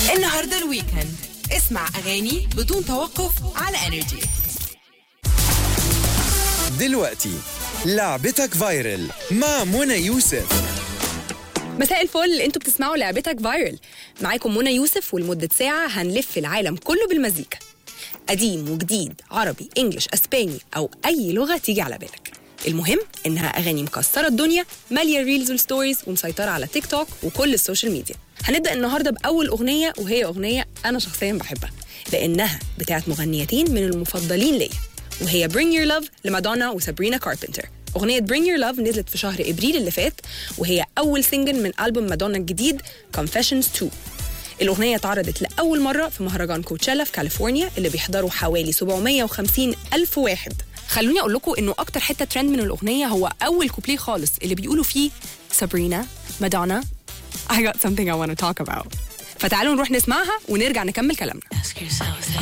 النهارده الويكند اسمع اغاني بدون توقف على انرجي دلوقتي لعبتك فايرل مع منى يوسف مساء الفل انتوا بتسمعوا لعبتك فايرل معاكم منى يوسف ولمدة ساعة هنلف العالم كله بالمزيكا قديم وجديد عربي انجلش اسباني او اي لغة تيجي على بالك المهم انها اغاني مكسرة الدنيا مالية ريلز والستوريز ومسيطرة على تيك توك وكل السوشيال ميديا هنبدأ النهاردة بأول أغنية وهي أغنية أنا شخصيا بحبها لأنها بتاعت مغنيتين من المفضلين ليا وهي Bring Your Love لمادونا وسابرينا كاربنتر أغنية Bring Your Love نزلت في شهر إبريل اللي فات وهي أول سنجل من ألبوم مادونا الجديد Confessions 2 الأغنية اتعرضت لأول مرة في مهرجان كوتشيلا في كاليفورنيا اللي بيحضروا حوالي 750 ألف واحد خلوني أقول لكم إنه أكتر حتة ترند من الأغنية هو أول كوبليه خالص اللي بيقولوا فيه سابرينا مادونا I got something I want to talk about فتعالوا نروح نسمعها ونرجع نكمل كلامنا Ask yourself